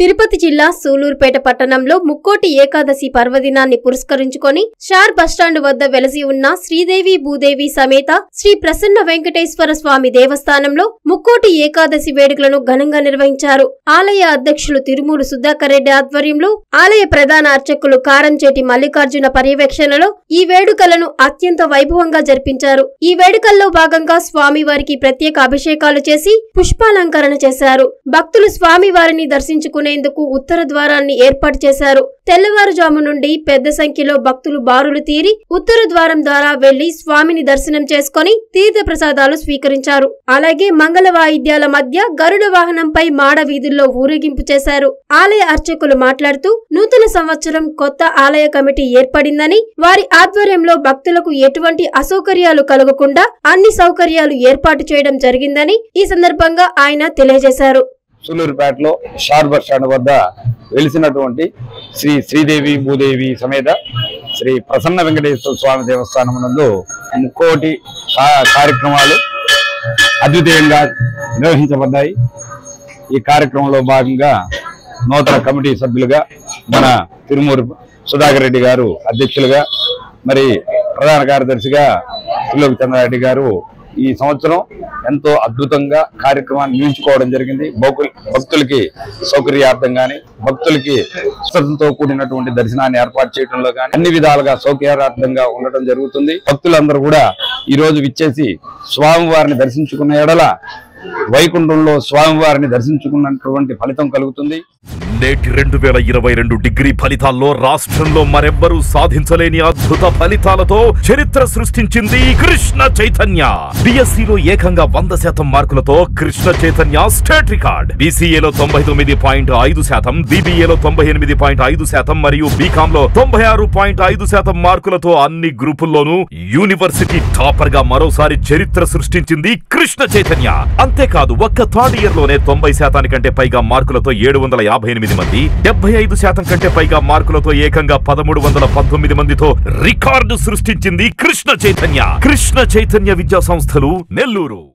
తిరుపతి జిల్లా సూలూరుపేట పట్టణంలో ముక్కోటి ఏకాదశి పర్వదినాన్ని పురస్కరించుకొని షార్ బస్టాండ్ వద్ద వెలసి ఉన్న శ్రీదేవి భూదేవి సమేత శ్రీ ప్రసన్న వెంకటేశ్వర స్వామి దేవస్థానంలో ముక్కోటి ఏకాదశి వేడుకలను ఘనంగా నిర్వహించారు ఆలయ అధ్యక్షులు తిరుమూరు సుధాకర్ రెడ్డి ఆధ్వర్యంలో ఆలయ ప్రధాన అర్చకులు కారంచేటి మల్లికార్జున పర్యవేక్షణలో ఈ వేడుకలను అత్యంత వైభవంగా జరిపించారు ఈ వేడుకల్లో భాగంగా స్వామివారికి ప్రత్యేక అభిషేకాలు చేసి పుష్పాలంకరణ చేశారు భక్తులు స్వామివారిని దర్శించుకునేందుకు ఉత్తర ద్వారాన్ని ఏర్పాటు చేశారు తెల్లవారుజాము నుండి పెద్ద సంఖ్యలో భక్తులు బారులు తీరి ఉత్తర ద్వారం ద్వారా వెళ్లి స్వామిని దర్శనం చేసుకుని తీర్థ ప్రసాదాలు స్వీకరించారు అలాగే మంగళ వాయిద్యాల మధ్య గరుడ వాహనంపై మాడ వీధుల్లో ఊరేగింపు చేశారు ఆలయ అర్చకులు మాట్లాడుతూ నూతన సంవత్సరం కొత్త ఆలయ కమిటీ ఏర్పడిందని వారి ఆధ్వర్యంలో భక్తులకు ఎటువంటి అసౌకర్యాలు కలగకుండా అన్ని సౌకర్యాలు ఏర్పాటు చేయడం జరిగిందని ఈ సందర్భంగా ఆయన తెలియజేశారు సూలూరుపేటలో షార్ బస్ స్టాండ్ వద్ద వెలిసినటువంటి శ్రీ శ్రీదేవి భూదేవి సమేత శ్రీ ప్రసన్న వెంకటేశ్వర స్వామి దేవస్థానం నందు ముక్కోటి కా- కార్యక్రమాలు అద్వితీయంగా నిర్వహించబడ్డాయి ఈ కార్యక్రమంలో భాగంగా నూతన కమిటీ సభ్యులుగా మన తిరుమూరు సుధాకర్ రెడ్డి గారు అధ్యక్షులుగా మరి ప్రధాన కార్యదర్శిగా త్రిలోక్ చంద్రారెడ్డి గారు ఈ సంవత్సరం ఎంతో అద్భుతంగా కార్యక్రమాన్ని నిలిచుకోవడం జరిగింది భక్తుల- భక్తులకి సౌకర్యార్థం గాని భక్తులకి స్వతంతో కూడినటువంటి దర్శనాన్ని ఏర్పాటు చేయడంలో గాని అన్ని విధాలుగా సౌకర్యార్థంగా ఉండటం జరుగుతుంది భక్తులందరూ కూడా ఈ రోజు విచ్చేసి స్వామివారిని దర్శించుకున్న ఎడల వైకుంఠంలో స్వామివారిని దర్శించుకున్నటువంటి ఫలితం కలుగుతుంది నేటి రెండు వేల ఇరవై రెండు డిగ్రీ ఫలితాల్లో రాష్ట్రంలో మరెవ్వరూ సాధించలేని అద్భుత ఫలితాలతో చరిత్ర సృష్టించింది కృష్ణ చైతన్య బిఎస్సిలో ఏకంగా వంద శాతం మార్కులతో కృష్ణ చైతన్య స్టేట్ రికార్డ్ బీసీఏలో తొంభై తొమ్మిది పాయింట్ ఐదు శాతం బీబీఏలో తొంభై ఎనిమిది పాయింట్ ఐదు శాతం మరియు బీకామ్ లో తొంభై ఆరు పాయింట్ ఐదు శాతం మార్కులతో అన్ని గ్రూపుల్లోనూ యూనివర్సిటీ టాపర్ గా మరోసారి చరిత్ర సృష్టించింది కృష్ణ చైతన్య అంతేకాదు ఒక్క థర్డ్ ఇయర్ లోనే తొంభై శాతానికంటే పైగా మార్కులతో ఏడు వందల యాభై ఎనిమిది మంది డెబ్బై ఐదు శాతం కంటే పైగా మార్కులతో ఏకంగా పదమూడు వందల పంతొమ్మిది మందితో రికార్డు సృష్టించింది కృష్ణ చైతన్య కృష్ణ చైతన్య విద్యా సంస్థలు నెల్లూరు